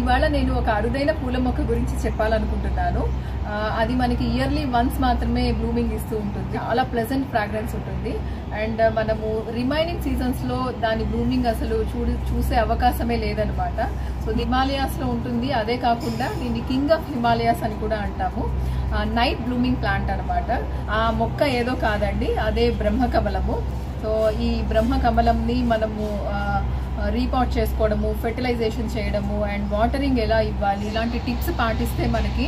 ఇవాళ నేను ఒక అరుదైన పూల మొక్క గురించి చెప్పాలనుకుంటున్నాను ఆ, అది మనకి ఇయర్లీ వన్స్ మాత్రమే బ్లూమింగ్ ఇస్తూ ఉంటుంది చాలా ప్లెజెంట్ ఫ్రాగ్రెన్స్ ఉంటుంది అండ్ మనము రిమైనింగ్ సీజన్స్ లో దాని బ్లూమింగ్ అసలు చూడు చూసే అవకాశమే లేదనమాట సో హిమాలయాస్ లో ఉంటుంది అదే కాకుండా దీన్ని కింగ్ ఆఫ్ హిమాలయాస్ అని కూడా అంటాము నైట్ బ్లూమింగ్ ప్లాంట్ అన్నమాట ఆ మొక్క ఏదో కాదండి అదే బ్రహ్మకమలము సో ఈ బ్రహ్మకమలంని మనము ఆ, రీపాట్ చేసుకోవడము ఫెర్టిలైజేషన్ చేయడము అండ్ వాటరింగ్ ఎలా ఇవ్వాలి ఇలాంటి టిప్స్ పాటిస్తే మనకి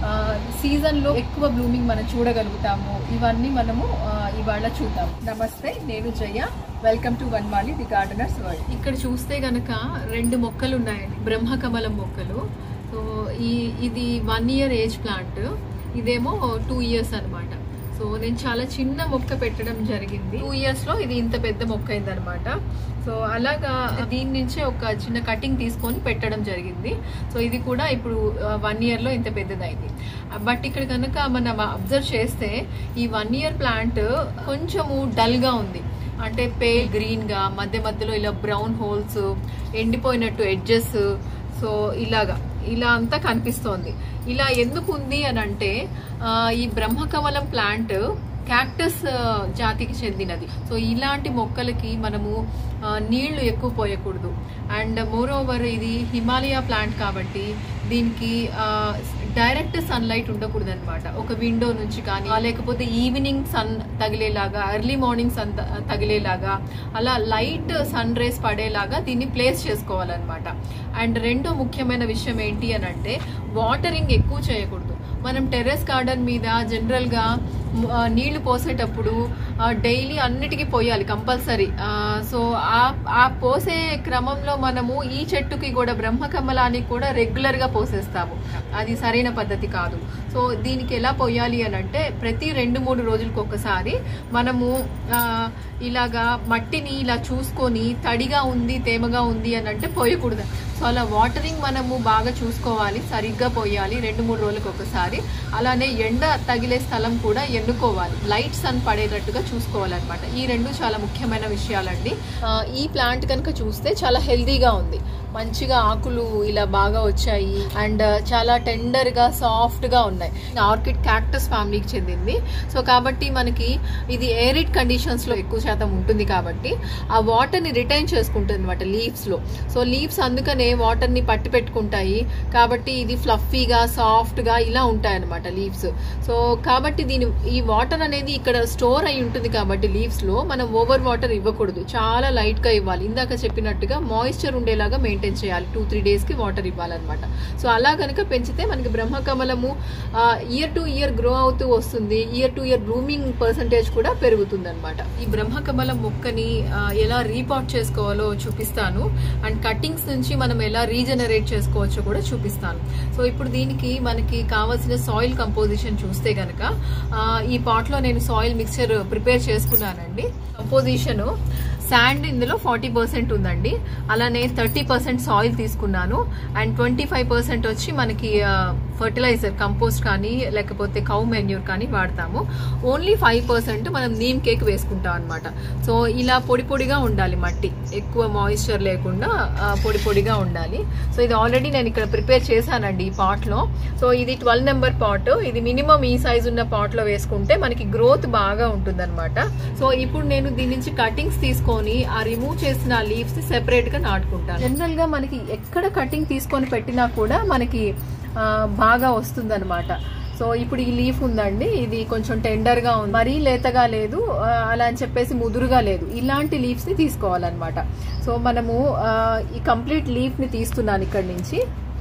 సీజన్లో ఎక్కువ బ్లూమింగ్ మనం చూడగలుగుతాము ఇవన్నీ మనము ఆ, ఇవాళ చూద్దాం నమస్తే నేను Jaya welcome to Vanmali the gardener's world ఇక్కడ చూస్తే గనక రెండు మొక్కలు ఉన్నాయండి బ్రహ్మకమలం మొక్కలు సో ఈ ఇది వన్ ఇయర్ ఏజ్ ప్లాంట్ ఇదేమో టూ ఇయర్స్ అన్నమాట సో నేను చాలా చిన్న మొక్క పెట్టడం జరిగింది టూ ఇయర్స్ లో ఇది ఇంత పెద్ద మొక్క అయిందనమాట సో అలాగా దీని నుంచే ఒక చిన్న కటింగ్ తీసుకొని పెట్టడం జరిగింది సో ఇది కూడా ఇప్పుడు వన్ ఇయర్ లో ఇంత పెద్దదైంది బట్ ఇక్కడ కనుక మనం అబ్జర్వ్ చేస్తే ఈ వన్ ఇయర్ ప్లాంట్ కొంచెము డల్ గా ఉంది అంటే పే గ్రీన్ గా మధ్య మధ్యలో ఇలా బ్రౌన్ హోల్స్ ఎండిపోయినట్టు ఎడ్జెస్ సో ఇలాగా ఇలా అంతా కనిపిస్తోంది ఇలా ఎందుకు ఉంది అని అంటే ఆ, ఈ బ్రహ్మకమలం ప్లాంట్ క్యాక్టస్ జాతికి చెందినది సో ఇలాంటి మొక్కలకి మనము ఆ, నీళ్లు ఎక్కువ పోయకూడదు అండ్ మోర్ ఓవర్ ఇది హిమాలయ ప్లాంట్ కాబట్టి దీనికి డైరెక్ట్ సన్లైట్ ఉండకూడదు అనమాట ఒక విండో నుంచి కానీ ఆ, లేకపోతే ఈవినింగ్ సన్ తగిలేలాగా ఎర్లీ మార్నింగ్ సన్ త- తగిలేలాగా అలా లైట్ సన్ రేస్ పడేలాగా దీన్ని ప్లేస్ చేసుకోవాలన్నమాట అండ్ రెండో ముఖ్యమైన విషయం ఏంటి అని అంటే వాటరింగ్ ఎక్కువ చేయకూడదు మనం టెర్రస్ గార్డెన్ మీద జనరల్ గా మ్, ఆ, నీళ్లు పోసేటప్పుడు డైలీ అన్నిటికీ పోయాలి కంపల్సరీ సో ఆ ఆ పోసే క్రమంలో మనము ఈ చెట్టుకి కూడా బ్రహ్మకమలానికి కూడా రెగ్యులర్ గా పోసేస్తాము అది సరైన పద్ధతి కాదు సో దీనికి ఎలా పోయాలి అని అంటే ప్రతి రెండు మూడు రోజులకు ఒకసారి మనము ఆ, ఇలాగా మట్టిని ఇలా చూసుకొని తడిగా ఉంది తేమగా ఉంది అని అంటే పోయకూడదు సో అలా వాటరింగ్ మనము బాగా చూసుకోవాలి సరిగ్గా పోయాలి రెండు మూడు రోజులకు ఒకసారి అలానే ఎండ తగిలే స్థలం కూడా ఎన్నుకోవాలి లైట్ సన్ పడేటట్టుగా చూసుకోవాలన్నమాట ఈ రెండు చాలా ముఖ్యమైన విషయాలండి ఆ, ఈ ప్లాంట్ కనుక చూస్తే చాలా హెల్దీగా ఉంది మంచిగా ఆకులు ఇలా బాగా వచ్చాయి అండ్ చాలా టెండర్ గా సాఫ్ట్ గా ఉన్నాయి ఆర్కిడ్ క్యాక్టస్ ఫ్యామిలీకి చెందింది సో కాబట్టి మనకి ఇది ఎయిరిడ్ కండిషన్స్ లో ఎక్కువ శాతం ఉంటుంది కాబట్టి ఆ వాటర్ ని రిటైన్ చేసుకుంటుంది అనమాట లీవ్స్ లో సో లీవ్స్ అందుకనే వాటర్ ని పట్టి పెట్టుకుంటాయి కాబట్టి ఇది ఫ్లఫీగా సాఫ్ట్ గా ఇలా ఉంటాయి అనమాట లీవ్స్ సో కాబట్టి దీని ఈ వాటర్ అనేది ఇక్కడ స్టోర్ అయి ఉంటుంది కాబట్టి లీవ్స్ లో మనం ఓవర్ వాటర్ ఇవ్వకూడదు చాలా లైట్ గా ఇవ్వాలి ఇందాక చెప్పినట్టుగా మాయిశ్చర్ ఉండేలాగా మెయింటైన్ చేయాలి టూ త్రీ డేస్ కి వాటర్ ఇవ్వాలన్నమాట సో అలా కనుక పెంచితే మనకి బ్రహ్మకమలము ఇయర్ టు ఇయర్ గ్రో అవుతూ వస్తుంది year to year blooming percentage కూడా పెరుగుతుంది అనమాట ఈ బ్రహ్మకమలం మొక్కని ఆ, ఎలా రీపాట్ చేసుకోవాలో చూపిస్తాను అండ్ కట్టింగ్స్ నుంచి మనం ఎలా రీజనరేట్ చేసుకోవచ్చో కూడా చూపిస్తాను సో ఇప్పుడు దీనికి మనకి కావాల్సిన సాయిల్ కంపోజిషన్ చూస్తే గనక ఆ, ఈ పాట్ లో నేను సాయిల్ మిక్చర్ ప్రిపేర్ చేసుకున్నానండి కంపోజిషన్ శాండ్ ఇందులో ఫార్టీ పర్సెంట్ ఉందండి అలానే థర్టీ పర్సెంట్ సాయిల్ తీసుకున్నాను అండ్ ట్వంటీ ఫైవ్ పర్సెంట్ వచ్చి మనకి ఫర్టిలైజర్ కంపోస్ట్ కానీ లేకపోతే కౌ మెన్యూర్ కానీ వాడతాము ఓన్లీ ఫైవ్ పర్సెంట్ మనం నీమ్ కేక్ వేసుకుంటాం అనమాట సో ఇలా పొడి పొడిగా ఉండాలి మట్టి ఎక్కువ మాయిశ్చర్ లేకుండా ఆ, పొడి పొడిగా ఉండాలి సో ఇది ఆల్రెడీ నేను ఇక్కడ ప్రిపేర్ చేశానండి ఈ పాట్ లో సో ఇది ట్వెల్వ్ నెంబర్ పాట్ ఇది మినిమం ఈ సైజ్ ఉన్న పాట్ లో వేసుకుంటే మనకి గ్రోత్ బాగా ఉంటుంది సో ఇప్పుడు నేను దీని నుంచి కటింగ్స్ తీసుకొని ఆ రిమూవ్ చేసిన లీవ్స్ సెపరేట్ గా నాటుకుంటాను జనరల్ గా మనకి ఎక్కడ కటింగ్ తీసుకొని పెట్టినా కూడా మనకి ఆ, బాగా వస్తుంది సో ఇప్పుడు ఈ లీఫ్ ఉందండి ఇది కొంచెం టెండర్ గా ఉంది మరీ లేతగా లేదు ఆ, అలా అని చెప్పేసి ముదురుగా లేదు ఇలాంటి లీవ్స్ ని తీసుకోవాలన్నమాట సో మనము ఆ, ఈ కంప్లీట్ లీఫ్ ని తీస్తున్నాను ఇక్కడ నుంచి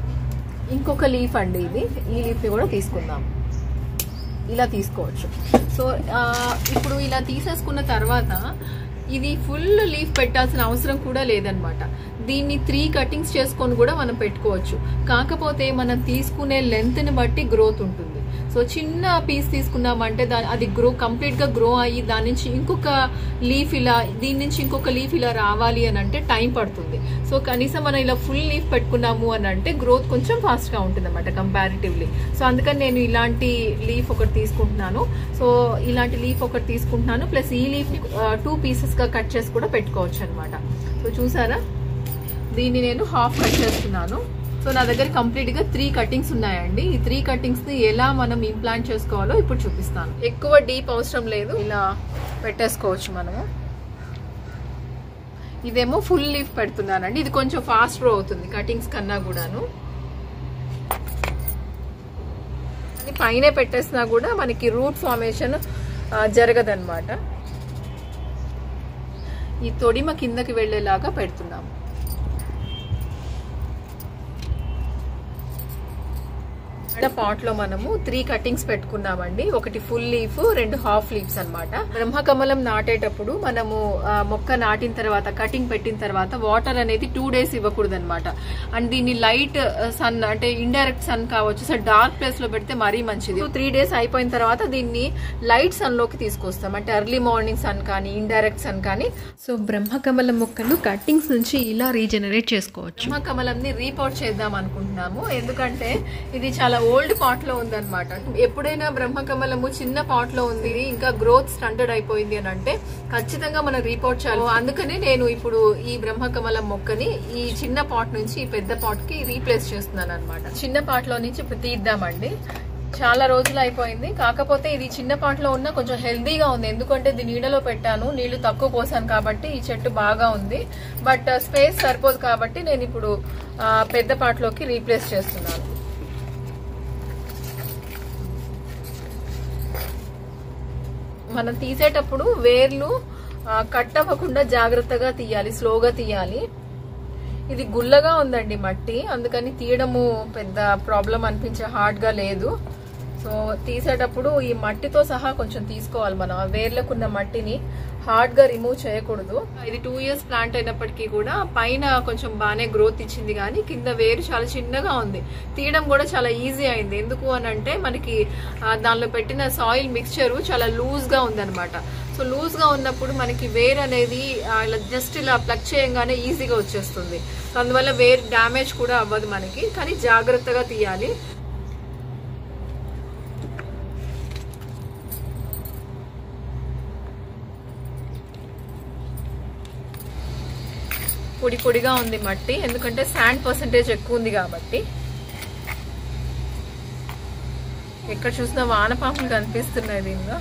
ఇంకొక లీఫ్ అండి ఇది ఈ లీఫ్ ని కూడా తీసుకుందాం ఇలా తీసుకోవచ్చు సో ఆ, ఇప్పుడు ఇలా తీసేసుకున్న తర్వాత ఇది ఫుల్ లీఫ్ పెట్టాల్సిన అవసరం కూడా లేదనమాట దీన్ని త్రీ కటింగ్స్ చేసుకొని కూడా మనం పెట్టుకోవచ్చు కాకపోతే మనం తీసుకునే లెంత్ ని బట్టి గ్రోత్ ఉంటుంది సో చిన్న పీస్ తీసుకున్నామంటే దా అది గ్రో కంప్లీట్ గా గ్రో అయ్యి దాని నుంచి ఇంకొక లీఫ్ ఇలా దీని నుంచి ఇంకొక లీఫ్ ఇలా రావాలి అని అంటే టైం పడుతుంది సో కనీసం మనం ఇలా ఫుల్ లీఫ్ పెట్టుకున్నాము అని అంటే గ్రోత్ కొంచెం ఫాస్ట్ గా ఉంటుంది అనమాట కంపారిటివ్లీ సో అందుకని నేను ఇలాంటి లీఫ్ ఒకటి తీసుకుంటున్నాను సో ఇలాంటి లీఫ్ ఒకటి తీసుకుంటున్నాను ప్లస్ ఈ లీఫ్ టూ పీసెస్ గా కట్ చేసి కూడా పెట్టుకోవచ్చు అనమాట సో చూసారా దీన్ని నేను హాఫ్ కట్ చేస్తున్నాను సో నా దగ్గర కంప్లీట్ గా త్రీ కటింగ్స్ ఉన్నాయండి ఈ త్రీ కటింగ్స్ ని ఎలా మనం ఇంప్లాంట్ చేసుకోవాలో ఇప్పుడు చూపిస్తాను ఎక్కువ డీప్ అవసరం లేదు ఇలా పెట్టేసుకోవచ్చు మనము ఇదేమో ఫుల్ లీఫ్ పెడుతున్నానండి ఇది కొంచెం ఫాస్ట్ గ్రో అవుతుంది కటింగ్స్ కన్నా కూడాను అది పైన పెట్టేసినా కూడా మనకి రూట్ ఫార్మేషన్ జరగదన్నమాట ఈ తొడిమ కిందకి వెళ్ళేలాగా పెడుతున్నాము పాట్ లో మనము త్రీ కటింగ్స్ పెట్టుకున్నామండి ఒకటి ఫుల్ లీఫ్ రెండు హాఫ్ లీవ్స్ అనమాట బ్రహ్మకమలం నాటేటప్పుడు మనము ఆ, మొక్క నాటిన తర్వాత కటింగ్ పెట్టిన తర్వాత వాటర్ అనేది టూ డేస్ ఇవ్వకూడదు అనమాట అండ్ దీన్ని లైట్ సన్ అంటే ఇండైరెక్ట్ సన్ కావచ్చు సో డార్క్ ప్లేస్ లో పెడితే మరీ మంచిది త్రీ డేస్ అయిపోయిన తర్వాత దీన్ని లైట్ సన్ లోకి తీసుకొస్తాం అంటే ఎర్లీ మార్నింగ్ సన్ కానీ ఇండైరెక్ట్ సన్ కానీ సో బ్రహ్మకమలం మొక్కలు కట్టింగ్స్ నుంచి ఇలా రీజనరేట్ చేసుకోవచ్చు బ్రహ్మకమలం ని రీపోర్ట్ చేద్దాం అనుకుంటున్నాము ఎందుకంటే ఇది చాలా ఓల్డ్ పాట్ లో ఉందన్నమాట ఎప్పుడైనా బ్రహ్మకమలము చిన్న పాట్ లో ఉంది ఇది ఇంకా గ్రోత్ స్టంటెడ్ అయిపోయింది అని అంటే ఖచ్చితంగా మనం రీపోర్ట్ చేయాలి అందుకనే నేను ఇప్పుడు ఈ బ్రహ్మకమలం మొక్కని ఈ చిన్న పాట్ నుంచి ఈ పెద్ద పాట్ కి రీప్లేస్ చేస్తున్నాను అనమాట చిన్న పాట్ లో నుంచి ఇప్పుడు తీద్దామండి చాలా రోజులు అయిపోయింది కాకపోతే ఇది చిన్న పాటలో ఉన్న కొంచెం హెల్దీగా ఉంది ఎందుకంటే ఇది నీడలో పెట్టాను నీళ్లు తక్కువ పోసాను కాబట్టి ఈ చెట్టు బాగా ఉంది బట్ స్పేస్ సరిపోదు కాబట్టి నేను ఇప్పుడు ఆ, పెద్ద పాటలోకి రీప్లేస్ చేస్తున్నాను మనం తీసేటప్పుడు వేర్లు ఆ, కట్ అవ్వకుండా జాగ్రత్తగా తీయాలి స్లోగా తీయాలి ఇది గుల్లగా ఉందండి మట్టి అందుకని తీయడము పెద్ద ప్రాబ్లం అనిపించే హార్డ్ గా లేదు సో తీసేటప్పుడు ఈ మట్టితో సహా కొంచెం తీసుకోవాలి మనం ఆ వేర్లకున్న మట్టిని హార్డ్ గా రిమూవ్ చేయకూడదు ఇది టూ ఇయర్స్ ప్లాంట్ అయినప్పటికీ కూడా పైన కొంచెం బాగానే గ్రోత్ ఇచ్చింది కానీ కింద వేరు చాలా చిన్నగా ఉంది తీయడం కూడా చాలా ఈజీ అయింది ఎందుకు అని అంటే మనకి ఆ, దానిలో పెట్టిన సాయిల్ మిక్స్చర్ చాలా లూజ్ గా ఉందన్నమాట సో లూజ్ గా ఉన్నప్పుడు మనకి వేర్ అనేది ఆ, ఇలా జస్ట్ ఇలా ప్లగ్ చేయంగానే ఈజీగా వచ్చేస్తుంది సో అందువల్ల వేర్ డ్యామేజ్ కూడా అవ్వదు మనకి కానీ జాగ్రత్తగా తీయాలి పొడి పొడిగా ఉంది మట్టి ఎందుకంటే శాండ్ పర్సంటేజ్ ఎక్కువ ఉంది కాబట్టి ఎక్కడ చూసినా వానపాములు కనిపిస్తున్నాయి దీనిలో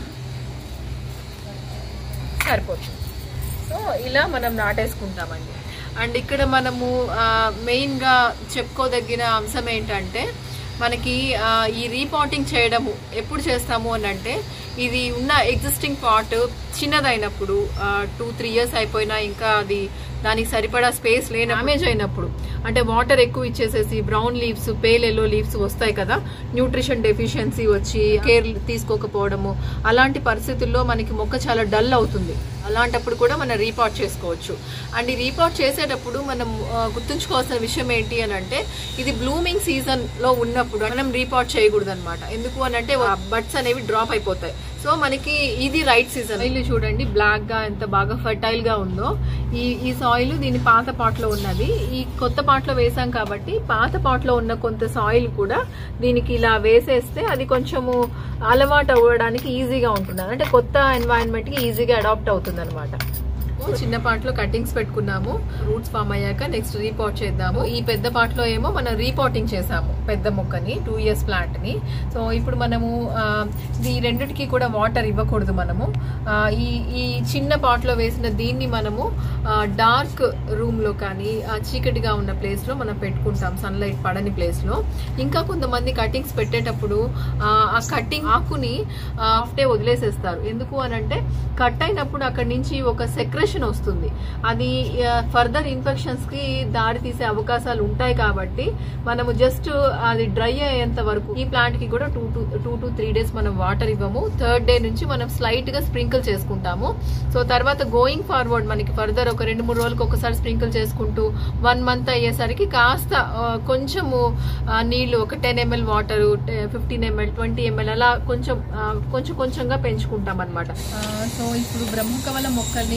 సరిపోతుంది సో ఇలా మనం నాటేసుకుంటామండి అండ్ ఇక్కడ మనము మెయిన్ గా చెప్పుకోదగిన అంశం ఏంటంటే మనకి ఆ, ఈ రీపాటింగ్ చేయడము ఎప్పుడు చేస్తాము అని అంటే ఇది ఉన్న ఎగ్జిస్టింగ్ పాట్ చిన్నదైనప్పుడు టూ త్రీ ఇయర్స్ అయిపోయినా ఇంకా అది దానికి సరిపడా స్పేస్ లేని డామేజ్ అయినప్పుడు అంటే వాటర్ ఎక్కువ ఇచ్చేసేసి brown leaves pale yellow leaves వస్తాయి కదా న్యూట్రిషన్ డెఫిషియన్సీ వచ్చి కేర్ తీసుకోకపోవడము అలాంటి పరిస్థితుల్లో మనకి మొక్క చాలా డల్ అవుతుంది అలాంటప్పుడు కూడా మనం రీపాట్ చేసుకోవచ్చు అండ్ ఈ రీపాట్ చేసేటప్పుడు మనం ఆ, గుర్తుంచుకోవాల్సిన విషయం ఏంటి అని అంటే ఇది బ్లూమింగ్ సీజన్ లో ఉన్నప్పుడు మనం రీపాట్ చేయకూడదు అనమాట ఎందుకు అని అంటే బడ్స్ అనేవి డ్రాప్ అయిపోతాయి సో మనకి ఇది రైట్ సీజన్ ఇల్లు చూడండి బ్లాక్ గా ఎంత బాగా ఫర్టైల్ గా ఉందో ఈ ఈ సాయిల్ దీని పాత పాట్ లో ఉన్నది ఈ కొత్త పాట్ లో వేసాం కాబట్టి పాత పాట్ లో ఉన్న కొంత సాయిల్ కూడా దీనికి ఇలా వేసేస్తే అది కొంచెము అలవాటు అవ్వడానికి ఈజీగా ఉంటుంది అంటే కొత్త ఎన్వైరన్మెంట్ కి ఈజీగా అడాప్ట్ అవుతుంది అనమాట చిన్న పాటలో కటింగ్స్ పెట్టుకున్నాము రూట్స్ ఫామ్ అయ్యాక నెక్స్ట్ రీపాట్ చేద్దాము ఈ పెద్ద పాటలో ఏమో మనం రీపాటింగ్ చేసాము పెద్ద మొక్కని టూ ఇయర్స్ ప్లాంట్ ని సో ఇప్పుడు మనము ఆ, ఈ రెండిటికి కూడా వాటర్ ఇవ్వకూడదు మనము ఆ, ఈ ఈ చిన్న పాట్లో వేసిన దీన్ని మనము డార్క్ రూమ్ లో కానీ ఆ చీకటిగా ఉన్న ప్లేస్ లో మనం పెట్టుకుంటాం సన్లైట్ పడని ప్లేస్ లో ఇంకా కొంతమంది కటింగ్స్ పెట్టేటప్పుడు ఆ, ఆ కటింగ్ ఆకుని హాఫ్ డే వదిలేసేస్తారు ఎందుకు అని అంటే కట్ అయినప్పుడు అక్కడి నుంచి ఒక సెక్రెషన్ వస్తుంది అది ఫర్దర్ ఇన్ఫెక్షన్స్ కి దారి తీసే అవకాశాలు ఉంటాయి కాబట్టి మనము జస్ట్ అది డ్రై అయ్యేంత వరకు ఈ ప్లాంట్ కి కూడా two to two to three days మనం వాటర్ ఇవ్వము థర్డ్ డే నుంచి మనం స్లైట్ గా స్ప్రింకిల్ చేసుకుంటాము సో తర్వాత గోయింగ్ ఫార్వర్డ్ మనకి ఫర్దర్ ఒక రెండు మూడు రోజులకు ఒకసారి స్ప్రింకిల్ చేసుకుంటూ వన్ మంత్ అయ్యేసరికి కాస్త ఆ, కొంచెము ఆ, నీళ్లు ఒక ten ML water fifteen ML twenty ML అలా కొంచెం ఆ, కొంచెం కొంచెంగా పెంచుకుంటాం అనమాట సో ఇప్పుడు బ్రహ్మకమల మొక్కల్ని ఆ,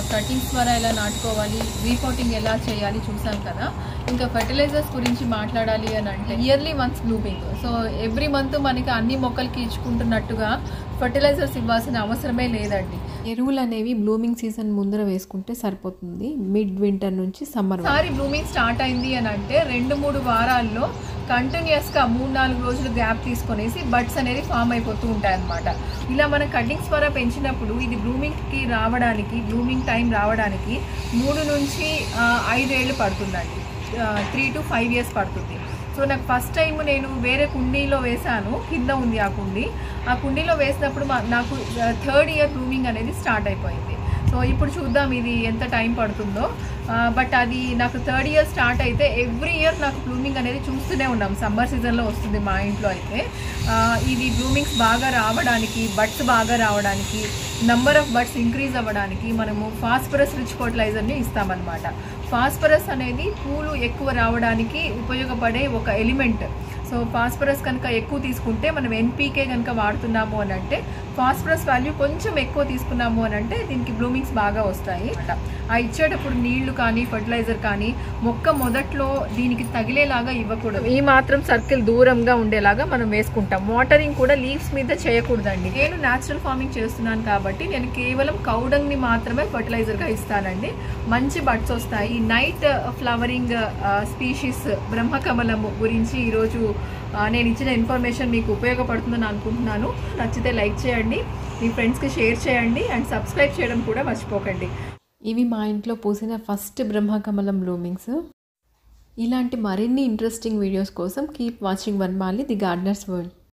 కటింగ్స్ ద్వారా ఎలా నాటుకోవాలి రీపోటింగ్ ఎలా చేయాలి చూసాం కదా ఇంకా ఫర్టిలైజర్స్ గురించి మాట్లాడాలి అని అంటే yearly once blooming so every month మనకి అన్ని మొక్కలకి ఇచ్చుకుంటున్నట్టుగా ఫర్టిలైజర్స్ ఇవ్వాల్సిన అవసరమే లేదండి ఎరువులు అనేవి బ్లూమింగ్ సీజన్ ముందర వేసుకుంటే సరిపోతుంది మిడ్ వింటర్ నుంచి సమ్మర్ ఒకసారి బ్లూమింగ్ స్టార్ట్ అయింది అని అంటే రెండు మూడు వారాల్లో కంటిన్యూస్గా మూడు నాలుగు రోజులు గ్యాప్ తీసుకొనేసి బడ్స్ అనేది ఫామ్ అయిపోతూ ఉంటాయి అన్నమాట ఇలా మనం కటింగ్స్ ద్వారా పెంచినప్పుడు ఇది బ్లూమింగ్కి రావడానికి బ్లూమింగ్ టైం రావడానికి మూడు నుంచి ఆ, ఐదేళ్ళు పడుతుందండి త్రీ టు ఫైవ్ ఇయర్స్ పడుతుంది సో నాకు ఫస్ట్ టైం నేను వేరే కుండీలో వేశాను కింద ఉంది ఆ కుండీ ఆ కుండీలో వేసినప్పుడు మా- నాకు థర్డ్ ఇయర్ బ్లూమింగ్ అనేది స్టార్ట్ అయిపోయింది సో ఇప్పుడు చూద్దాం ఇది ఎంత టైం పడుతుందో బట్ అది నాకు థర్డ్ ఇయర్ స్టార్ట్ అయితే ఎవ్రీ ఇయర్ నాకు బ్లూమింగ్ అనేది చూస్తూనే ఉన్నాం సమ్మర్ సీజన్లో వస్తుంది మా ఇంట్లో అయితే ఆ, ఇది బ్లూమింగ్స్ బాగా రావడానికి బట్స్ బాగా రావడానికి నంబర్ ఆఫ్ బట్స్ ఇంక్రీజ్ అవ్వడానికి మనము ఫాస్ఫరస్ రిచ్ ఫర్టిలైజర్ని ఇస్తామన్నమాట ఫాస్ఫరస్ అనేది పూలు ఎక్కువ రావడానికి ఉపయోగపడే ఒక ఎలిమెంట్ సో ఫాస్ఫరస్ కనుక ఎక్కువ తీసుకుంటే మనం ఎన్పీకే కనుక వాడుతున్నాము అని అంటే ఫాస్ఫరస్ వాల్యూ కొంచెం ఎక్కువ తీసుకున్నాము అని అంటే దీనికి బ్లూమింగ్స్ బాగా వస్తాయి అన్నమాట. ఆ ఇచ్చేటప్పుడు నీళ్లు కానీ ఫర్టిలైజర్ కానీ మొక్క మొదట్లో దీనికి తగిలేలాగా ఇవ్వకూడదు ఈ మాత్రం సర్కిల్ దూరంగా ఉండేలాగా మనం వేసుకుంటాం వాటరింగ్ కూడా లీవ్స్ మీద చేయకూడదండి నేను న్యాచురల్ ఫార్మింగ్ చేస్తున్నాను కాబట్టి నేను కేవలం కౌడంగ్ ని మాత్రమే ఫర్టిలైజర్ గా ఇస్తానండి మంచి బడ్స్ వస్తాయి ఈ నైట్ ఫ్లవరింగ్ స్పీషీస్ బ్రహ్మకమలము గురించి ఈరోజు ఆ, నేను ఇచ్చిన ఇన్ఫర్మేషన్ మీకు ఉపయోగపడుతుందని అనుకుంటున్నాను నచ్చితే లైక్ చేయండి మీ ఫ్రెండ్స్కి షేర్ చేయండి అండ్ సబ్స్క్రైబ్ చేయడం కూడా మర్చిపోకండి ఇవి మా ఇంట్లో పూసిన ఫస్ట్ బ్రహ్మకమలం బ్లూమింగ్స్ ఇలాంటి మరిన్ని ఇంట్రెస్టింగ్ వీడియోస్ కోసం keep watching Vanmali the gardener's world